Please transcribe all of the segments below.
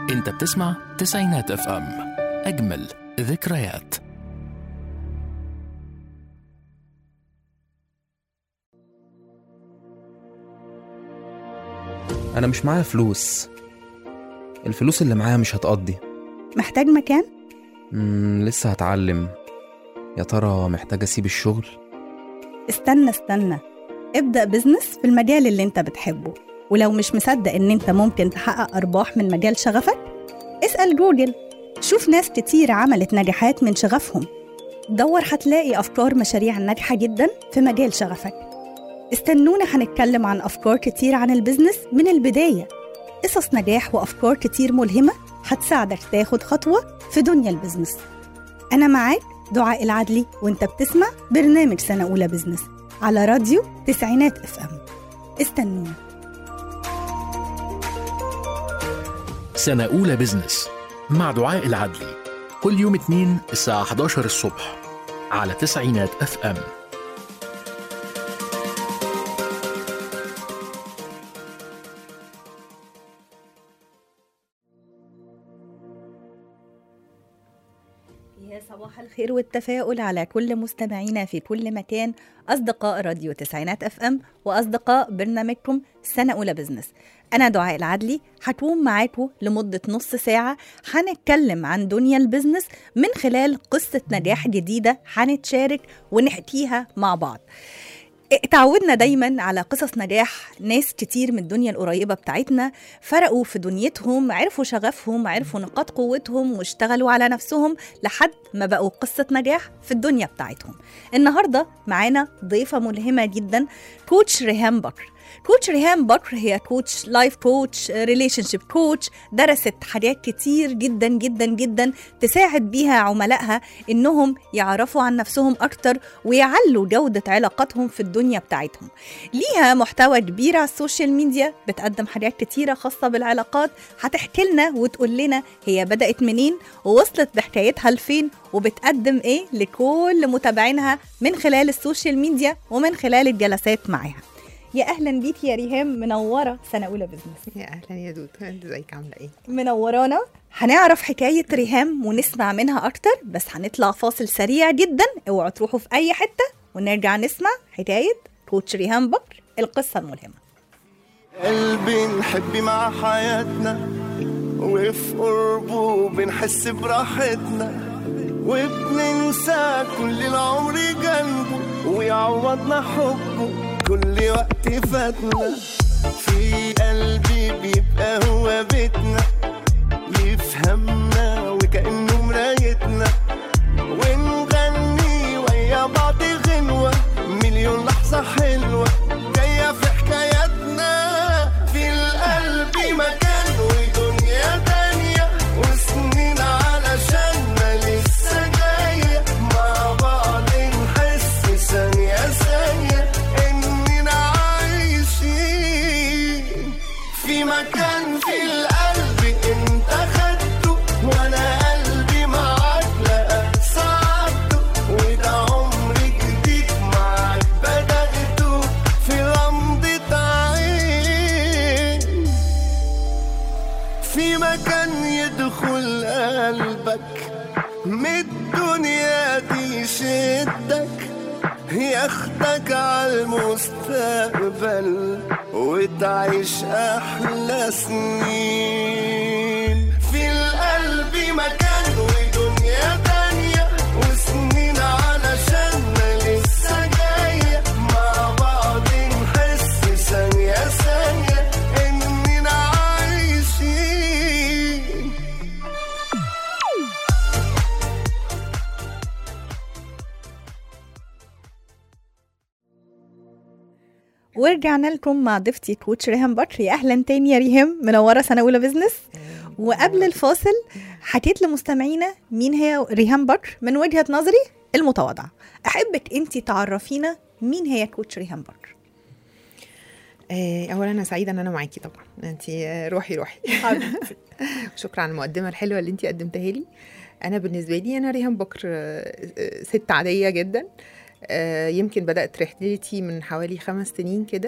انت بتسمع تسعينات اف ام اجمل ذكريات أنا مش معايا فلوس الفلوس اللي معايا مش هتقضي محتاج مكان؟ مم لسه هتعلم يا ترى محتاج أسيب الشغل استنى استنى ابدأ بزنس في المجال اللي انت بتحبه ولو مش مصدق ان انت ممكن تحقق أرباح من مجال شغفك اسأل جوجل شوف ناس كتير عملت نجاحات من شغفهم دور هتلاقي أفكار مشاريع ناجحة جدا في مجال شغفك استنونا هنتكلم عن أفكار كتير عن البزنس من البداية قصص نجاح وأفكار كتير ملهمة هتساعدك تاخد خطوة في دنيا البزنس أنا معاك دعاء العدلي وانت بتسمع برنامج سنة أولى بزنس على راديو تسعينات اف ام استنونا سنة أولى بزنس مع دعاء العدلي كل يوم اثنين الساعة 11 الصبح على تسعينات اف ام يا صباح الخير والتفاؤل على كل مستمعينا في كل مكان أصدقاء راديو تسعينات اف ام وأصدقاء برنامجكم سنة أولى بزنس أنا دعاء العدلي هكون معاكم لمدة نص ساعة هنتكلم عن دنيا البزنس من خلال قصة نجاح جديدة هنتشارك ونحكيها مع بعض اتعودنا دايما على قصص نجاح ناس كتير من الدنيا القريبة بتاعتنا فرقوا في دنيتهم عرفوا شغفهم عرفوا نقاط قوتهم واشتغلوا على نفسهم لحد ما بقوا قصة نجاح في الدنيا بتاعتهم النهاردة معانا ضيفة ملهمة جدا كوتش ريهام بكر كوتش ريهام بكر هي كوتش لايف كوتش ريليشن شيب كوتش درست حاجات كتير جدا جدا جدا تساعد بيها عملائها انهم يعرفوا عن نفسهم اكتر ويعلوا جودة علاقاتهم في الدنيا بتاعتهم ليها محتوى كبير على السوشيال ميديا بتقدم حاجات كتيرة خاصة بالعلاقات هتحكي لنا وتقول لنا هي بدأت منين ووصلت بحكايتها لفين وبتقدم ايه لكل متابعينها من خلال السوشيال ميديا ومن خلال الجلسات معاها يا اهلا بيكي يا ريهام منوره سنه اولى بزنس يا اهلا يا دود انت ازيك عامله ايه منورانا هنعرف حكايه ريهام ونسمع منها اكتر بس هنطلع فاصل سريع جدا اوعوا تروحوا في اي حته ونرجع نسمع حكايه كوتش ريهام بكر القصه الملهمه قلبي نحب مع حياتنا وفي قربه بنحس براحتنا وبننسى كل العمر جنبه ويعوضنا حبه كل وقت فاتنا في قلبي بيبقى هو بيتنا يفهمنا وكأنه مرايتنا ونغني ويا بعض غنوة مليون لحظة حلوة جاية في حكاياتنا في القلب مكان ودنيا تانية وسنين علشاننا لسه جاية مع بعض نحس ثانية ثانية إننا عايشين في مكان في القلب انت خدته وانا قلبي معاك لقى سعادته وده عمر جديد معاك بدأته في غمضة عين في مكان يدخل قلبك من الدنيا دي يشدك ياخدك عالمستقبل وتعيش احلى سنين في القلب مكان ودنيا تانية وسنين علشاننا لسه جاية مع بعض نحس ثانية ثانية اننا عايشين ورجعنا لكم مع ضيفتي كوتش ريهام بكر يا اهلا تاني يا ريهام منوره سنه اولى بزنس وقبل الفاصل حكيت لمستمعينا مين هي ريهام بكر من وجهه نظري المتواضعه احبك انت تعرفينا مين هي كوتش ريهام بكر آه، اولا انا سعيده ان انا معاكي طبعا انت آه، روحي روحي شكرا على المقدمه الحلوه اللي انت قدمتها لي انا بالنسبه لي انا ريهام بكر آه، آه، ست عاديه جدا آه، يمكن بدات رحلتي من حوالي خمس سنين كده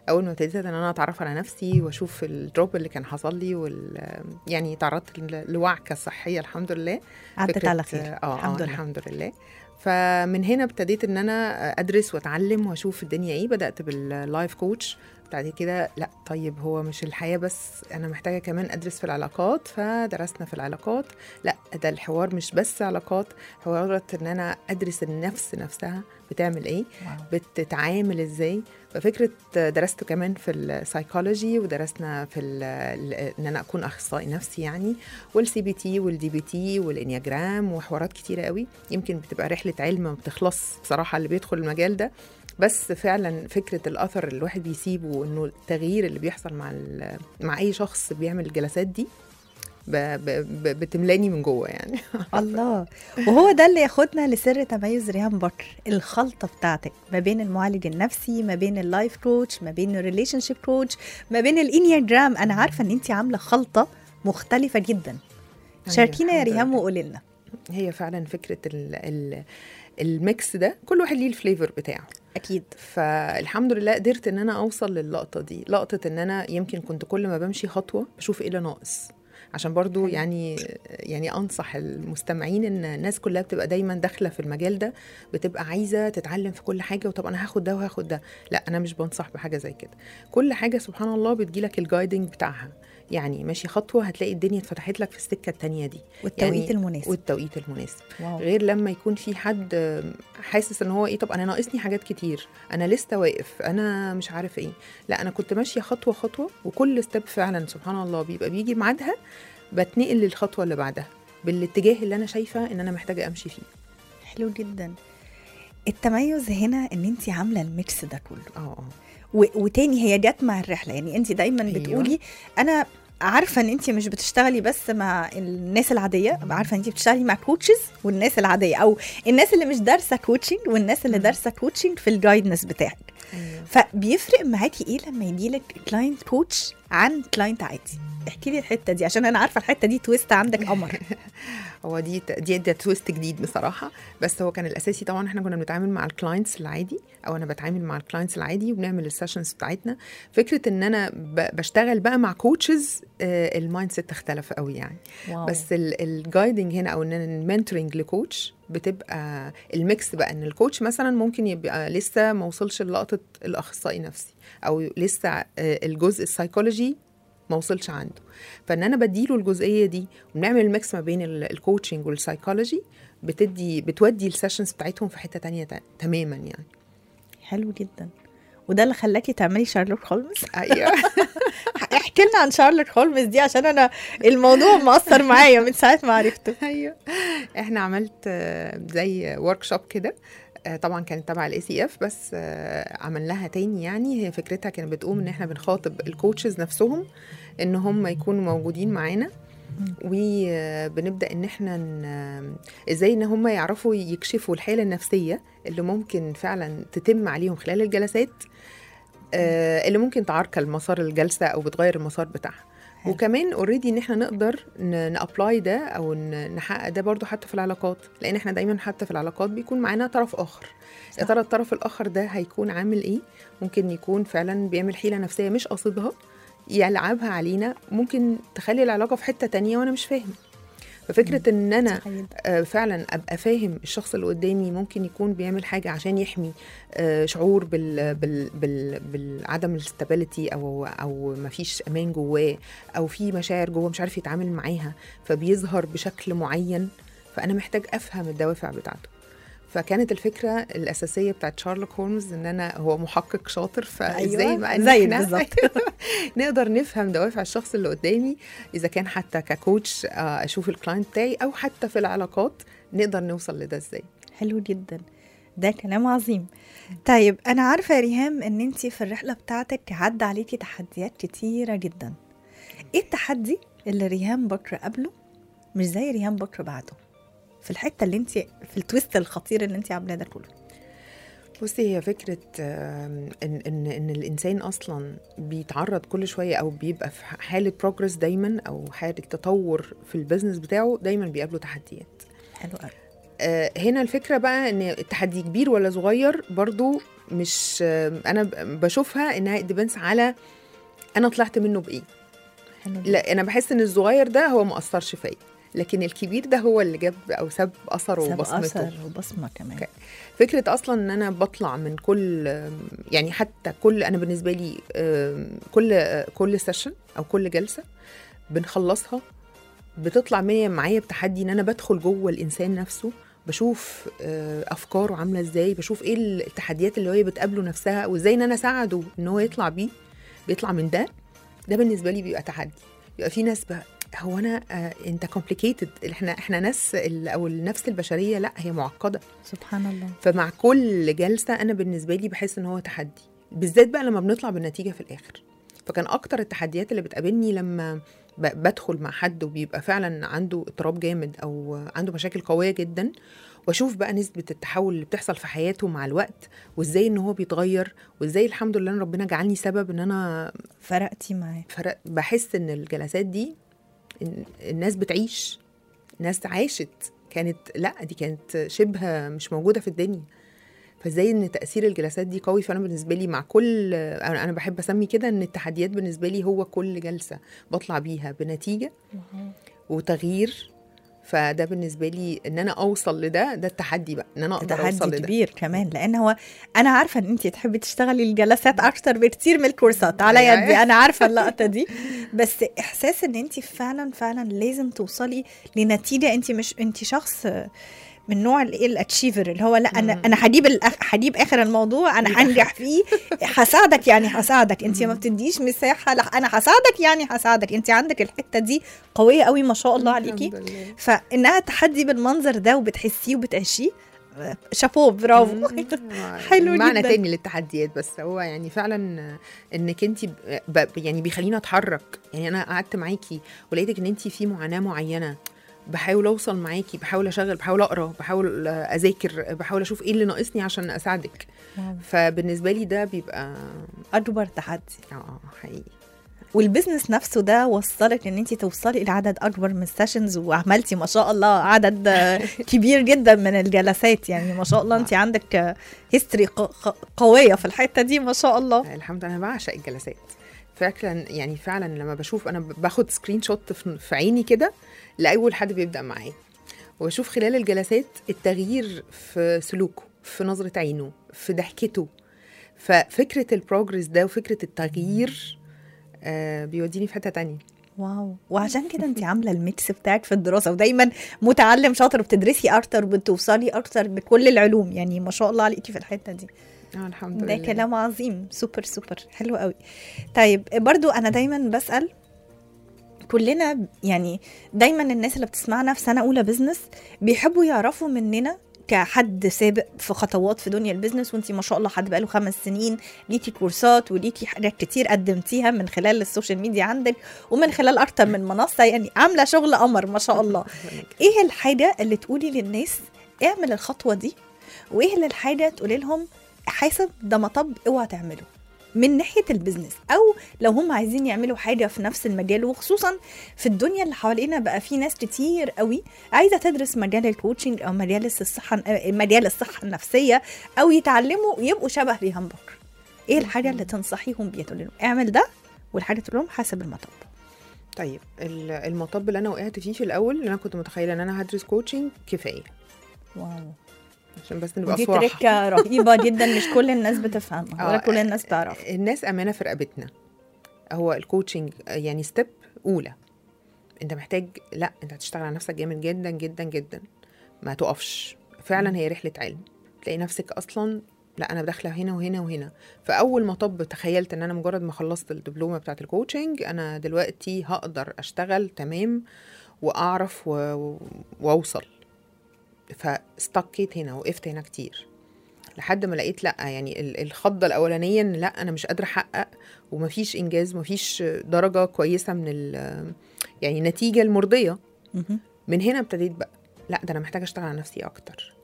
اول ما ابتديت ان انا اتعرف على نفسي واشوف الدروب اللي كان حصل لي وال يعني تعرضت ل- لوعكه صحيه الحمد لله عدت فكرة- على خير اه الحمد الحمد لله. الحمد لله فمن هنا ابتديت ان انا ادرس واتعلم واشوف الدنيا ايه بدات باللايف كوتش بعد كده لا طيب هو مش الحياه بس انا محتاجه كمان ادرس في العلاقات فدرسنا في العلاقات لا ده الحوار مش بس علاقات حوارات ان انا ادرس النفس نفسها بتعمل ايه واو. بتتعامل ازاي ففكره درست كمان في السايكولوجي ودرسنا في ال- ال- ان انا اكون اخصائي نفسي يعني والسي بي تي والدي بي تي والانياجرام وحوارات كتيره قوي يمكن بتبقى رحله علم ما بتخلص بصراحه اللي بيدخل المجال ده بس فعلا فكره الاثر اللي الواحد بيسيبه وانه التغيير اللي بيحصل مع ال- مع اي شخص بيعمل الجلسات دي ب- ب- ب- بتملاني من جوه يعني الله وهو ده اللي ياخدنا لسر تميز ريهام بكر الخلطه بتاعتك ما بين المعالج النفسي ما بين اللايف كوتش ما بين الريليشن شيب كوتش ما بين الانياجرام انا عارفه ان انت عامله خلطه مختلفه جدا شاركينا يا الحمد ريهام لله. وقولي لنا هي فعلا فكره ال ال الميكس ده كل واحد ليه الفليفر بتاعه اكيد فالحمد لله قدرت ان انا اوصل للقطه دي لقطه ان انا يمكن كنت كل ما بمشي خطوه بشوف ايه اللي ناقص عشان برضو يعني يعني انصح المستمعين ان الناس كلها بتبقى دايما داخله في المجال ده بتبقى عايزه تتعلم في كل حاجه وطب انا هاخد ده وهاخد ده لا انا مش بنصح بحاجه زي كده كل حاجه سبحان الله بتجيلك الجايدنج بتاعها يعني ماشي خطوه هتلاقي الدنيا اتفتحت لك في السكه التانية دي والتوقيت يعني المناسب والتوقيت المناسب واو. غير لما يكون في حد حاسس ان هو ايه طب انا ناقصني حاجات كتير انا لسه واقف انا مش عارف ايه لا انا كنت ماشيه خطوه خطوه وكل ستيب فعلا سبحان الله بيبقى بيجي ميعادها بتنقل للخطوه اللي بعدها بالاتجاه اللي انا شايفه ان انا محتاجه امشي فيه حلو جدا التميز هنا ان انت عامله الميكس ده كله اه اه و- وتاني هي جت مع الرحله يعني انت دايما أيوة. بتقولي انا عارفه ان انت مش بتشتغلي بس مع الناس العاديه عارفه ان انت بتشتغلي مع كوتشز والناس العاديه او الناس اللي مش دارسه كوتشنج والناس اللي مم. دارسه كوتشنج في الجايدنس بتاعك ايوه فبيفرق معاكي ايه لما يجيلك كلاينت كوتش عن كلاينت عادي احكي لي الحته دي عشان انا عارفه الحته دي تويست عندك قمر هو دي دي ده تويست جديد بصراحه بس هو كان الاساسي طبعا احنا كنا بنتعامل مع الكلاينتس العادي او انا بتعامل مع الكلاينتس العادي وبنعمل السيشنز بتاعتنا فكره ان انا ب- بشتغل بقى مع كوتشز المايند سيت اختلف قوي يعني واو. بس الجايدنج هنا او ان انا المنتورنج لكوتش بتبقى الميكس بقى ان الكوتش مثلا ممكن يبقى لسه ما وصلش للقطه الاخصائي نفسي او لسه آه، الجزء السايكولوجي ما وصلش عنده فان انا بديله الجزئيه دي ونعمل الميكس ما بين ال- الكوتشنج والسايكولوجي بتدي بتودي السيشنز بتاعتهم في حته تانية تا- تماما يعني حلو جدا وده اللي خلاكي تعملي شارلوك هولمز ايوه احكي لنا عن شارلوك هولمز دي عشان انا الموضوع مأثر معايا من ساعه ما عرفته ايوه احنا عملت آه، زي ورك شوب كده آه، طبعا كانت تبع الاي سي اف بس آه، عملناها تاني يعني هي فكرتها كانت بتقوم ان احنا بنخاطب الكوتشز نفسهم ان هم يكونوا موجودين معانا وبنبدا ان احنا ن- ازاي ان هم يعرفوا يكشفوا الحاله النفسيه اللي ممكن فعلا تتم عليهم خلال الجلسات آه، اللي ممكن تعرقل مسار الجلسه او بتغير المسار بتاعها حلو. وكمان اوريدي ان احنا نقدر نابلاي ده او ن- نحقق ده برضو حتى في العلاقات لان احنا دايما حتى في العلاقات بيكون معانا طرف اخر يا صح. ترى الطرف الاخر ده هيكون عامل ايه ممكن يكون فعلا بيعمل حيله نفسيه مش قاصدها يلعبها علينا ممكن تخلي العلاقه في حته تانية وانا مش فاهم ففكره ان انا صح جدا. آه، فعلا ابقى فاهم الشخص اللي قدامي ممكن يكون بيعمل حاجه عشان يحمي آه، شعور بال بال بال بالعدم الاستابيليتي او او ما فيش امان جواه او في مشاعر جوه مش عارف يتعامل معاها فبيظهر بشكل معين فانا محتاج افهم الدوافع بتاعته فكانت الفكره الاساسيه بتاعت شارلوك هولمز ان انا هو محقق شاطر فازاي أيوة، بقى إن زي إحنا بالظبط. نقدر نفهم دوافع الشخص اللي قدامي اذا كان حتى ككوتش آه، اشوف الكلاينت بتاعي او حتى في العلاقات نقدر نوصل لده ازاي حلو جدا ده كلام عظيم طيب انا عارفه يا ريهام ان انت في الرحله بتاعتك عدى عليكي تحديات كتيره جدا ايه التحدي اللي ريهام بكر قبله مش زي ريهام بكر بعده في الحته اللي انت في التويست الخطير اللي انت عاملاه ده كله بصي هي فكرة آم، إن, إن, إن الإنسان أصلا بيتعرض كل شوية أو بيبقى في حالة بروجرس دايما أو حالة تطور في البيزنس بتاعه دايما بيقابله تحديات حلو قوي آه، هنا الفكره بقى ان التحدي كبير ولا صغير برضو مش آه، انا ب- بشوفها انها ديبنس على انا طلعت منه بايه حلو جدا. لا انا بحس ان الصغير ده هو ما اثرش فيا لكن الكبير ده هو اللي جاب او ساب اثره ساب وبصمته اثر وبصمه كمان أوكي. فكره اصلا ان انا بطلع من كل يعني حتى كل انا بالنسبه لي آم، كل كل سيشن او كل جلسه بنخلصها بتطلع معايا معايا بتحدي ان انا بدخل جوه الانسان نفسه بشوف آه، افكاره عامله ازاي بشوف ايه التحديات اللي هي بتقابله نفسها وازاي ان انا اساعده ان هو يطلع بيه بيطلع من ده ده بالنسبه لي بيبقى تحدي بيبقى في ناس بقى هو انا آه انت كومبليكيتد احنا احنا ناس ال- او النفس البشريه لا هي معقده سبحان الله فمع كل جلسه انا بالنسبه لي بحس ان هو تحدي بالذات بقى لما بنطلع بالنتيجه في الاخر فكان اكتر التحديات اللي بتقابلني لما ب- بدخل مع حد وبيبقى فعلا عنده اضطراب جامد او عنده مشاكل قويه جدا واشوف بقى نسبه التحول اللي بتحصل في حياته مع الوقت وازاي ان هو بيتغير وازاي الحمد لله ان ربنا جعلني سبب ان انا فرقتي معاه فرق بحس ان الجلسات دي إن الناس بتعيش ناس عاشت كانت لا دي كانت شبه مش موجوده في الدنيا فازاي ان تاثير الجلسات دي قوي فانا بالنسبه لي مع كل انا أنا بحب اسمي كده ان التحديات بالنسبه لي هو كل جلسه بطلع بيها بنتيجه وتغيير فده بالنسبه لي ان انا اوصل لده ده التحدي بقى ان انا اقدر اوصل تحدي لده كبير كمان لان هو انا عارفه ان انت تحبي تشتغلي الجلسات اكتر بكتير من الكورسات على أيوة. يدي انا عارفه اللقطه دي بس احساس ان انت فعلا فعلا لازم توصلي لنتيجه انت مش انت شخص من نوع الايه الاتشيفر اللي هو لا انا مم. انا هجيب الأخ... هجيب اخر الموضوع انا هنجح فيه هساعدك يعني هساعدك انت ما بتديش مساحه لا انا هساعدك يعني هساعدك انت عندك الحته دي قويه قوي ما شاء الله عليكي الحمد لله. فانها تحدي بالمنظر ده وبتحسيه وبتعيشيه شابوه برافو حلو معنى جدا. تاني للتحديات بس هو يعني فعلا انك انت ب... يعني بيخليني اتحرك يعني انا قعدت معاكي ولقيتك ان انت في معاناه معينه بحاول اوصل معاكي بحاول اشغل بحاول اقرا بحاول اذاكر بحاول اشوف ايه اللي ناقصني عشان اساعدك فبالنسبه لي ده بيبقى اكبر تحدي اه حقيقي والبزنس نفسه ده وصلك ان انت توصلي لعدد اكبر من السيشنز وعملتي ما شاء الله عدد آه، كبير جدا من الجلسات يعني ما شاء الله انت عندك هيستوري قويه في الحته دي ما شاء الله الحمد لله انا بعشق الجلسات فعلا يعني فعلا لما بشوف انا باخد سكرين شوت في في عيني كده لاول حد بيبدا معايا وبشوف خلال الجلسات التغيير في سلوكه في نظره عينه في ضحكته ففكره البروجرس ده وفكره التغيير آه بيوديني في حته تانية واو وعشان كده انت عامله الميكس بتاعك في الدراسه ودايما متعلم شاطر بتدرسي اكتر بتوصلي اكتر بكل العلوم يعني ما شاء الله عليكي في الحته دي اه الحمد ده لله كلام عظيم سوبر سوبر حلو قوي طيب برضو انا دايما بسال كلنا يعني دايما الناس اللي بتسمعنا في سنه اولى بزنس بيحبوا يعرفوا مننا كحد سابق في خطوات في دنيا البيزنس وانت ما شاء الله حد بقاله خمس سنين ليكي كورسات وليكي حاجات كتير قدمتيها من خلال السوشيال ميديا عندك ومن خلال اكتر من منصه يعني عامله شغل قمر ما شاء الله ايه الحاجه اللي تقولي للناس اعمل الخطوه دي وايه الحاجه تقولي لهم حاسب ده مطب اوعى تعمله من ناحيه البيزنس او لو هم عايزين يعملوا حاجه في نفس المجال وخصوصا في الدنيا اللي حوالينا بقى في ناس كتير قوي عايزه تدرس مجال الكوتشنج او مجال الصحه مجال الصحه النفسيه او يتعلموا يبقوا شبه ريهام بكر ايه الحاجه اللي تنصحيهم بيها تقول لهم اعمل ده والحاجه تقول لهم حاسب المطب طيب ال- المطب اللي انا وقعت فيه في الاول اللي انا كنت متخيله ان انا هدرس كوتشنج كفايه واو عشان بس نبقى دي صراحه تركه رهيبه جدا مش كل الناس بتفهمها ولا آه، كل الناس تعرف الناس امانه في رقبتنا هو الكوتشنج يعني ستيب اولى انت محتاج لا انت هتشتغل على نفسك جامد جدا جدا جدا ما تقفش فعلا هي رحله علم تلاقي نفسك اصلا لا انا داخله هنا وهنا وهنا فاول مطب تخيلت ان انا مجرد ما خلصت الدبلومه بتاعه الكوتشنج انا دلوقتي هقدر اشتغل تمام واعرف و... و- واوصل فاستقيت هنا وقفت هنا كتير لحد ما لقيت لا يعني ال- الخضه الاولانيه ان لا انا مش قادره احقق ومفيش انجاز ومفيش درجه كويسه من ال يعني النتيجه المرضيه مهم. من هنا ابتديت بقى لا ده انا محتاجه اشتغل على نفسي اكتر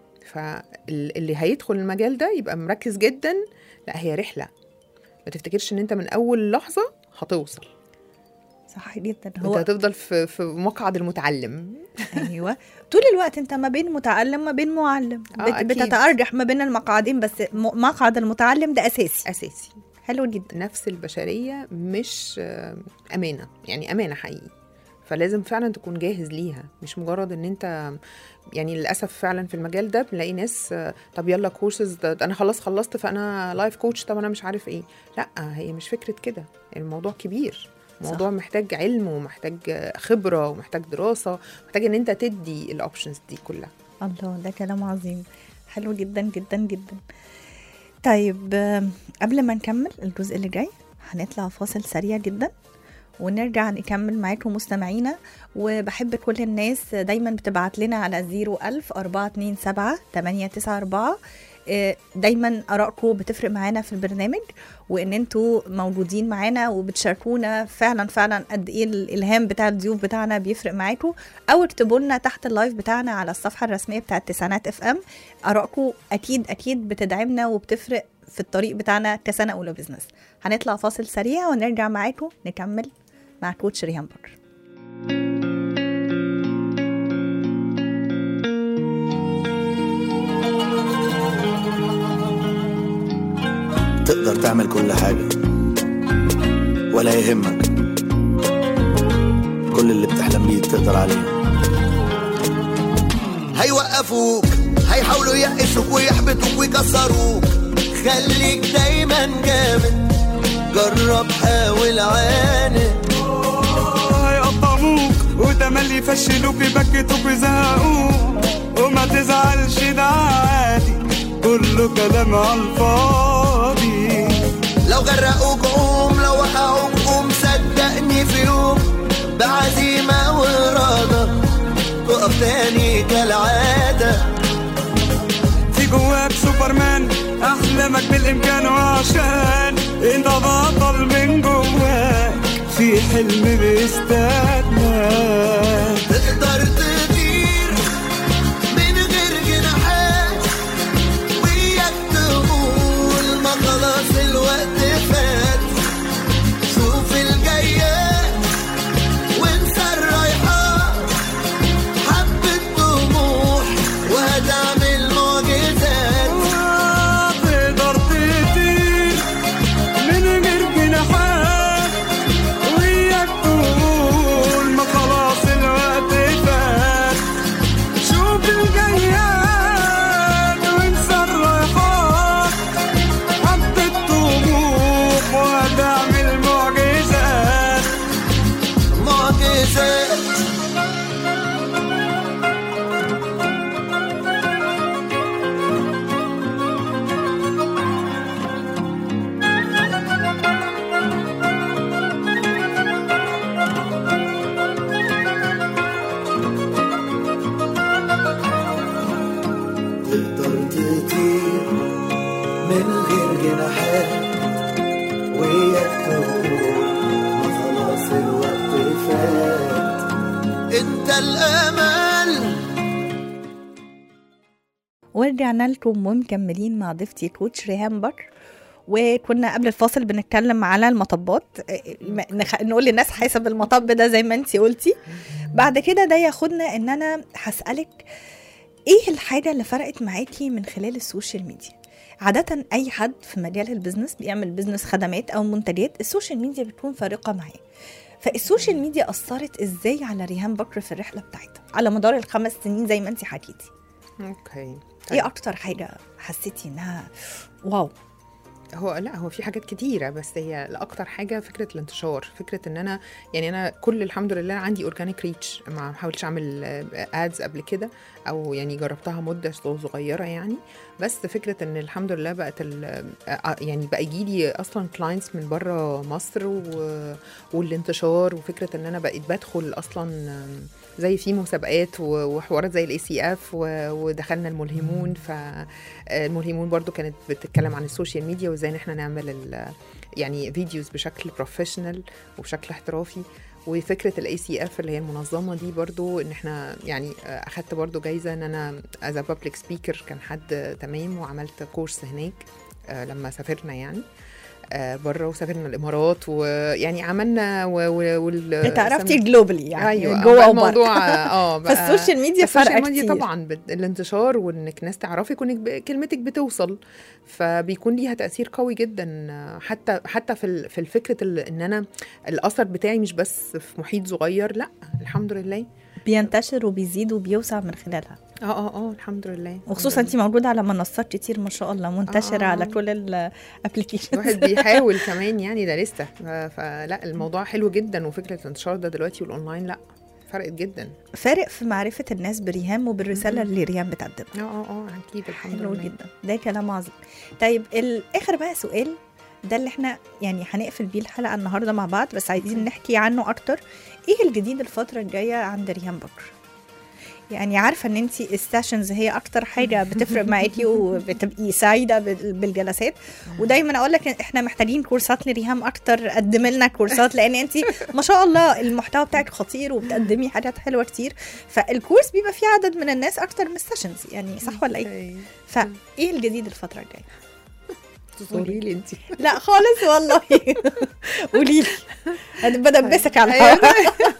فاللي هيدخل المجال ده يبقى مركز جدا لا هي رحله ما تفتكرش ان انت من اول لحظه هتوصل صح جدا انت هو هتفضل في في مقعد المتعلم ايوه طول الوقت انت ما بين متعلم ما بين معلم آه، بت... أكيد. بتتأرجح ما بين المقعدين بس م... مقعد المتعلم ده اساسي اساسي حلو جدا نفس البشريه مش آه، امانه يعني امانه حقيقي فلازم فعلا تكون جاهز ليها مش مجرد ان انت يعني للاسف فعلا في المجال ده بنلاقي ناس آه، طب يلا كورسز انا خلاص خلصت فانا لايف كوتش طب انا مش عارف ايه لا هي مش فكره كده الموضوع كبير موضوع محتاج علم ومحتاج آه، خبره ومحتاج دراسه محتاج ان انت تدي الاوبشنز دي كلها الله ده كلام عظيم حلو جدا جدا جدا طيب آم، قبل ما نكمل الجزء اللي جاي هنطلع فاصل سريع جدا ونرجع نكمل معاكم مستمعينا وبحب كل الناس دايما بتبعت لنا على 01000 427 894 آه، دايما ارائكم بتفرق معانا في البرنامج وان انتوا موجودين معانا وبتشاركونا فعلا فعلا قد ايه الالهام بتاع الضيوف بتاعنا بيفرق معاكم او اكتبوا لنا تحت اللايف بتاعنا على الصفحه الرسميه بتاعه تسعينات اف ام ارائكم اكيد اكيد بتدعمنا وبتفرق في الطريق بتاعنا كسنه اولى بزنس هنطلع فاصل سريع ونرجع معاكم نكمل مع كوتش ريهام بكر تقدر تعمل كل حاجة ولا يهمك كل اللي بتحلم بيه تقدر عليه هيوقفوك هيحاولوا يقسوك ويحبطوك ويكسروك خليك دايما جامد جرب حاول عاند هيقطعوك وتملي يفشلوك يبكتوك ويزهقوك وما تزعلش ده عادي كله كلام على الفاضي لو غرقوك قوم لو وقعوك قوم صدقني في يوم بعزيمة وإرادة تقف تاني كالعادة في جواك سوبرمان احلامك بالامكان وعشان انت بطل من جواك في حلم بيستناك تقدر تطير من غير جناحات وياك تقول ما خلاص الوقت فات شوف الجايات وانسى الرايحات حبة طموح وهتعمل معجزات تقدر تطير من غير جناحات وياك تقول ما خلاص الوقت فات شوف الجياد وانسى الرايحات حبة طموح وهتعمل معجزات معجزات تقدر تطير من غير جناحات وياك تقول ما خلاص الوقت فات انت الامل ورجعنا لكم ومكملين مع ضيفتي كوتش ريهام بكر وكنا قبل الفاصل بنتكلم على المطبات إيه، ما- نخ... نقول للناس حسب المطب ده زي ما انت قلتي بعد كده ده ياخدنا ان انا هسألك ايه الحاجة اللي فرقت معاكي من خلال السوشيال ميديا عادة أي حد في مجال البيزنس بيعمل بيزنس خدمات أو منتجات السوشيال ميديا بتكون فارقة معاه فالسوشيال ميديا أثرت إزاي على ريهام بكر في الرحلة بتاعتها على مدار الخمس سنين زي ما أنت حكيتي اوكي ايه اكتر حاجه حسيتي انها واو هو لا هو في حاجات كتيرة بس هي الأكتر حاجة فكرة الانتشار فكرة إن أنا يعني أنا كل الحمد لله عندي أورجانيك ريتش ما حاولتش أعمل أدز قبل كده أو يعني جربتها مدة صغيرة يعني بس فكرة إن الحمد لله بقت ال- آه، يعني بقى يجيلي أصلا كلاينتس من بره مصر و- والانتشار وفكرة إن أنا بقيت بدخل أصلا زي في مسابقات و- وحوارات زي الاي سي اف ودخلنا الملهمون فالملهمون برضو كانت بتتكلم عن السوشيال ميديا وازاي ان احنا نعمل ال- يعني فيديوز بشكل بروفيشنال وبشكل احترافي وفكره الاي سي اف اللي هي المنظمه دي برضو ان احنا يعني اخدت برضو جايزه ان انا از بابليك سبيكر كان حد تمام وعملت كورس هناك آه، لما سافرنا يعني آه بره وسافرنا الامارات ويعني عملنا و... و... وال... انت عرفتي سم- جلوبالي يعني ايوه جوه بقى وبره الموضوع اه بقى فالسوشيال ميديا فرق السوشيال ميديا كتير. طبعا بت... الانتشار وانك ناس تعرفك وانك ب... كلمتك بتوصل فبيكون ليها تاثير قوي جدا آه، حتى حتى في ال... في الفكره ال... ان انا الاثر بتاعي مش بس في محيط صغير لا الحمد لله بينتشر وبيزيد وبيوسع من خلالها اه اه اه الحمد لله وخصوصا انت موجوده على منصات كتير ما شاء الله منتشره آه. على كل الابلكيشنز الواحد بيحاول كمان يعني ده لسه ف- فلا الموضوع حلو جدا وفكره الانتشار ده دلوقتي والاونلاين لا فرقت جدا فارق في معرفه الناس بريهام وبالرساله مم. اللي ريهام بتقدمها اه اه اه اكيد الحمد حلو لله جدا ده كلام عظيم طيب الاخر بقى سؤال ده اللي احنا يعني هنقفل بيه الحلقه النهارده مع بعض بس عايزين نحكي عنه اكتر ايه الجديد الفتره الجايه عند ريهام بكر يعني عارفه ان انت السيشنز هي اكتر حاجه بتفرق معاكي وبتبقي سعيده بال- بالجلسات ودايما اقول لك احنا محتاجين كورسات لريهام اكتر قدم لنا كورسات لان انت ما شاء الله المحتوى بتاعك خطير وبتقدمي حاجات حلوه كتير فالكورس بيبقى فيه عدد من الناس اكتر من السيشنز يعني صح ولا ايه ايه فايه الجديد الفتره الجايه قولي لي انت لا خالص والله قولي لي انا بدبسك على الهواء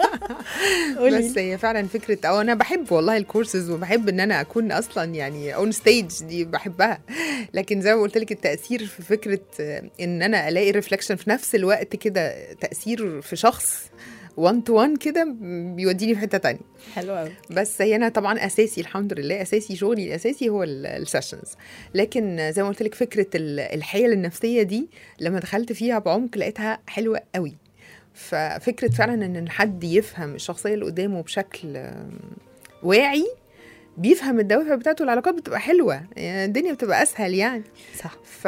قولي بس هي فعلا فكره او انا بحب والله الكورسز وبحب ان انا اكون اصلا يعني اون ستيج دي بحبها لكن زي ما قلت لك التاثير في فكره آه، ان انا الاقي ريفلكشن في نفس الوقت كده تاثير في شخص 1 تو 1 كده بيوديني في حته تانية حلو قوي بس هي انا طبعا اساسي الحمد لله اساسي شغلي الاساسي هو السيشنز لكن زي ما قلت لك فكره ال- الحيل النفسيه دي لما دخلت فيها بعمق لقيتها حلوه قوي ففكره فعلا ان حد يفهم الشخصيه اللي قدامه بشكل آم، واعي بيفهم الدوافع بتاعته العلاقات بتبقى حلوه يعني الدنيا بتبقى اسهل يعني صح ف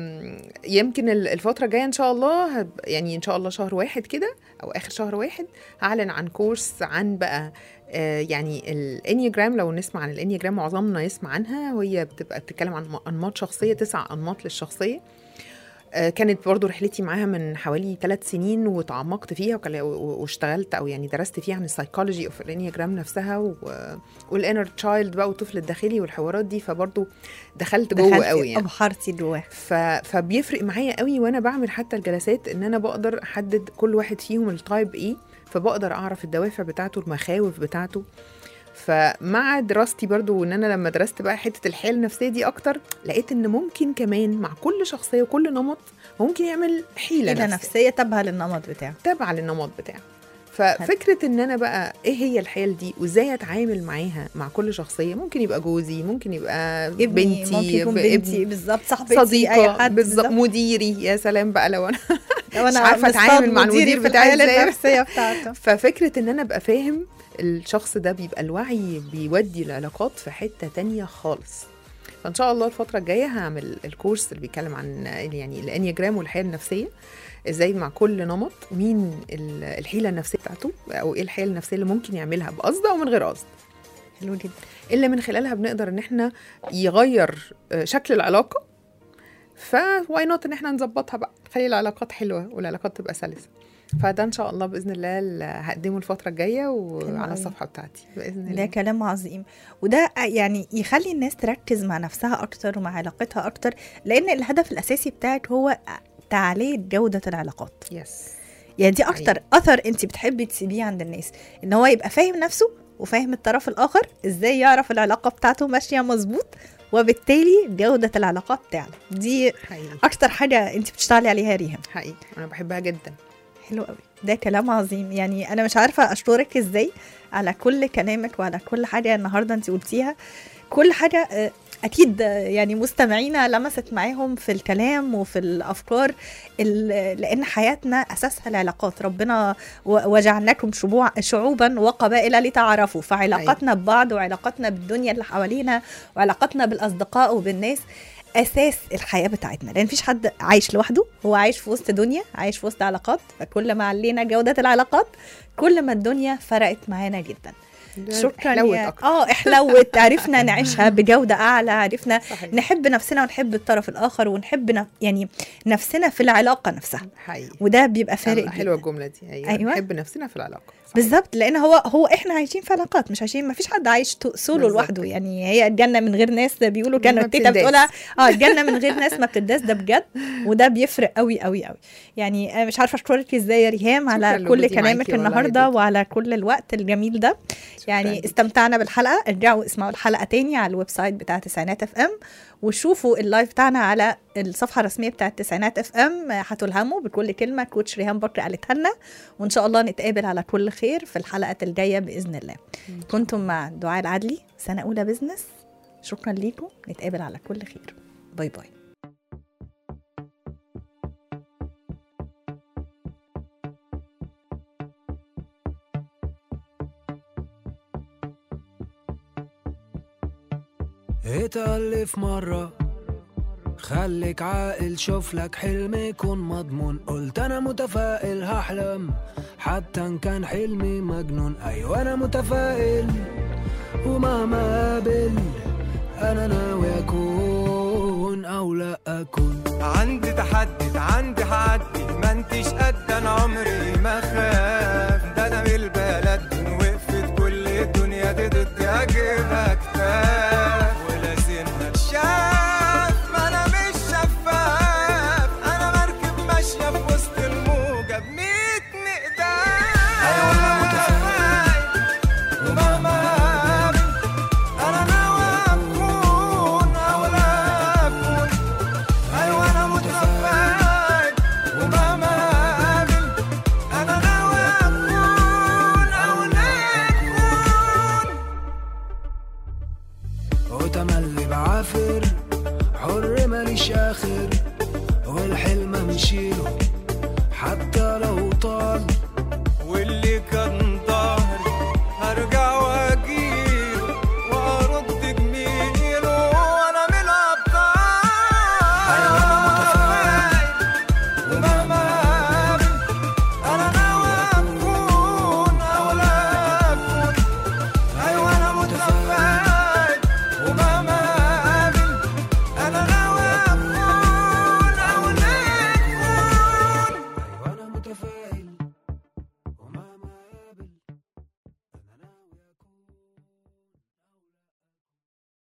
يمكن ال- الفترة الجاية إن شاء الله هب- يعني إن شاء الله شهر واحد كده أو آخر شهر واحد هعلن عن كورس عن بقى آه، يعني الانيجرام لو نسمع عن الانيجرام معظمنا يسمع عنها وهي بتبقى بتتكلم عن م- انماط شخصيه تسع انماط للشخصيه آه، كانت برضو رحلتي معاها من حوالي ثلاث سنين وتعمقت فيها وكلا- و- واشتغلت او يعني درست فيها عن السايكولوجي اوف الانيجرام نفسها والانر تشايلد بقى والطفل الداخلي والحوارات دي فبرضو دخلت جوه دخلتي قوي يعني ابحرتي جواه ف... فبيفرق معايا قوي وانا بعمل حتى الجلسات ان انا بقدر احدد كل واحد فيهم التايب ايه فبقدر اعرف الدوافع بتاعته المخاوف بتاعته فمع دراستي برضو وان انا لما درست بقى حته الحياه النفسيه دي اكتر لقيت ان ممكن كمان مع كل شخصيه وكل نمط ممكن يعمل حيله حيله نفسيه نفسيه تابعه للنمط بتاعه تابعه للنمط بتاعه ففكره ان انا بقى ايه هي الحيل دي وازاي اتعامل معاها مع كل شخصيه ممكن يبقى جوزي ممكن يبقى ابني بنتي ممكن يكون ابني، بنتي بالظبط صاحبتي اي صديقه حد بالظبط مديري يا سلام بقى لو انا لو مش عارفة مصطاد أتعامل مع مديري المدير في بتاعي الحالة إزاي. النفسيه بتاعته ففكره ان انا ابقى فاهم الشخص ده بيبقى الوعي بيودي العلاقات في حته تانية خالص فان شاء الله الفتره الجايه هعمل الكورس اللي بيتكلم عن يعني الانياجرام والحياه النفسيه ازاي مع كل نمط مين ال- الحيله النفسيه بتاعته او ايه الحيله النفسيه اللي ممكن يعملها بقصد او من غير قصد حلو جدا اللي من خلالها بنقدر ان احنا يغير آه، شكل العلاقه فواي نوت ان احنا نظبطها بقى نخلي العلاقات حلوه والعلاقات تبقى سلسه فده ان شاء الله باذن الله اللي هقدمه الفتره الجايه حلو وعلى أوي. الصفحه بتاعتي باذن ده الله كلام عظيم وده يعني يخلي الناس تركز مع نفسها اكتر ومع علاقتها اكتر لان الهدف الاساسي بتاعك هو تعليه جوده العلاقات يس يعني دي اكتر اثر انت بتحبي تسيبيه عند الناس ان هو يبقى فاهم نفسه وفاهم الطرف الاخر ازاي يعرف العلاقه بتاعته ماشيه مظبوط وبالتالي جوده العلاقات تعلى دي حقيقي اكتر حاجه انت بتشتغلي عليها يا ريهام حقيقي انا بحبها جدا حلو قوي ده كلام عظيم يعني انا مش عارفه اشكرك ازاي على كل كلامك وعلى كل حاجه النهارده انت قلتيها كل حاجه آه، اكيد آه، يعني مستمعينا لمست معاهم في الكلام وفي الافكار ال- لان حياتنا اساسها العلاقات ربنا و- وجعلناكم شبوع شعوبا وقبائل لتعارفوا فعلاقاتنا ببعض وعلاقاتنا بالدنيا اللي حوالينا وعلاقاتنا بالاصدقاء وبالناس اساس الحياه بتاعتنا لان مفيش حد عايش لوحده هو عايش في وسط دنيا عايش في وسط علاقات فكل ما علينا جوده العلاقات كل ما الدنيا فرقت معانا جدا شكرا حلوت يا أكتر. اه احلوت عرفنا نعيشها بجوده اعلى عرفنا صحيح. نحب نفسنا ونحب الطرف الاخر ونحب ن... يعني نفسنا في العلاقه نفسها حقيقي وده بيبقى فارق حلوه جداً. الجمله دي ايوه, أيوة. أيوة. نحب نفسنا في العلاقه صحيح. بالظبط لان هو هو احنا عايشين في علاقات مش عايشين ما فيش حد عايش تو- سولو بالظبط. لوحده يعني هي الجنه من غير ناس بيقولوا كانوا ما التيتا بتنداس. بتقولها اه الجنه من غير ناس ما بتداس ده بجد وده بيفرق قوي قوي قوي يعني أنا مش عارفه اشكرك ازاي يا ريهام على شكراً كل لوجودي كلامك معاكي والله يا النهارده دودو. وعلى كل الوقت الجميل ده يعني جداً. استمتعنا بالحلقه ارجعوا اسمعوا الحلقه تاني على الويب سايت بتاع تسعينات اف ام وشوفوا اللايف بتاعنا على الصفحه الرسميه بتاعه تسعينات اف ام هتلهموا بكل كلمه كوتش ريهام بكر قالتها لنا وان شاء الله نتقابل على كل خير في الحلقه الجايه باذن الله كنتم مع دعاء العدلي سنه اولى بزنس شكرا ليكم نتقابل على كل خير باي باي اتألف مرة خليك عاقل شوف لك حلم يكون مضمون قلت انا متفائل هحلم حتى ان كان حلمي مجنون ايوه انا متفائل ومهما قابل انا ناوي اكون او لا اكون عندي تحدي عندي حدي ما انتش قد انا عمري ما خاف